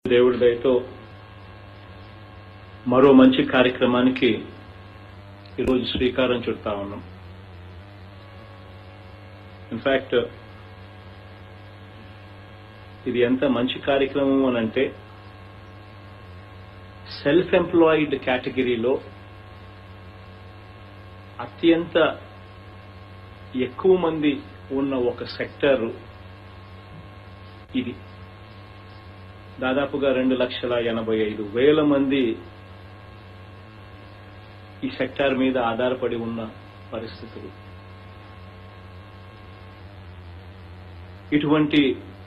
దేవుడి దయతో మరో మంచి కార్యక్రమానికి ఈరోజు శ్రీకారం చుడతా ఉన్నాం ఇన్ఫాక్ట్ ఇది ఎంత మంచి కార్యక్రమం అని అంటే సెల్ఫ్ ఎంప్లాయిడ్ కేటగిరీలో అత్యంత ఎక్కువ మంది ఉన్న ఒక సెక్టర్ ఇది దాదాపుగా రెండు లక్షల ఎనభై ఐదు వేల మంది ఈ సెక్టార్ మీద ఆధారపడి ఉన్న పరిస్థితులు ఇటువంటి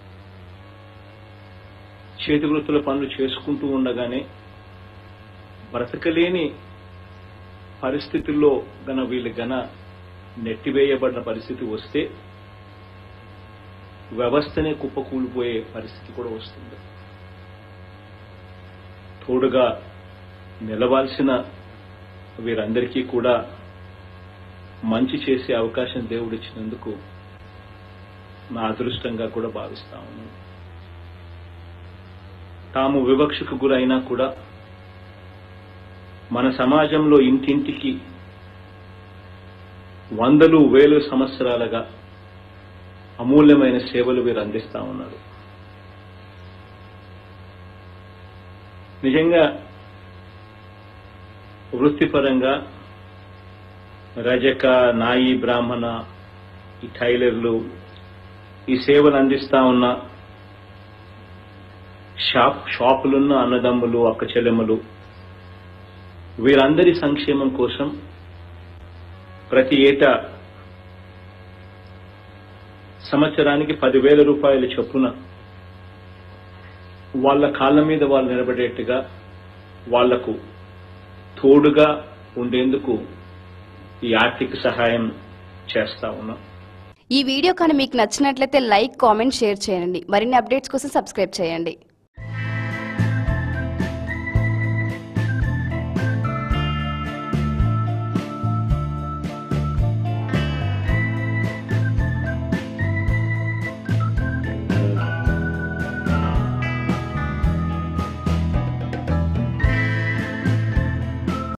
చేతివృత్తుల పనులు చేసుకుంటూ ఉండగానే బ్రతకలేని పరిస్థితుల్లో గన వీళ్ళు గన నెట్టివేయబడిన పరిస్థితి వస్తే వ్యవస్థనే కుప్పకూలిపోయే పరిస్థితి కూడా వస్తుంది తోడుగా నిలవాల్సిన వీరందరికీ కూడా మంచి చేసే అవకాశం దేవుడిచ్చినందుకు నా అదృష్టంగా కూడా భావిస్తా ఉన్నాను తాము వివక్షకు గురైనా కూడా మన సమాజంలో ఇంటింటికి వందలు వేలు సంవత్సరాలుగా అమూల్యమైన సేవలు వీరు అందిస్తా ఉన్నారు నిజంగా వృత్తిపరంగా రజక నాయి బ్రాహ్మణ ఈ టైలర్లు ఈ సేవలు అందిస్తా ఉన్న షాప్ షాపులున్న అన్నదమ్ములు అక్క చెల్లెమ్మలు వీరందరి సంక్షేమం కోసం ప్రతి ఏటా సంవత్సరానికి పదివేల రూపాయల చొప్పున వాళ్ళ కాళ్ళ మీద వాళ్ళు నిలబడేట్టుగా వాళ్లకు తోడుగా ఉండేందుకు ఈ ఆర్థిక సహాయం చేస్తా ఉన్నాం ఈ వీడియో కానీ మీకు నచ్చినట్లయితే లైక్ కామెంట్ షేర్ చేయండి మరిన్ని అప్డేట్స్ కోసం సబ్స్క్రైబ్ చేయండి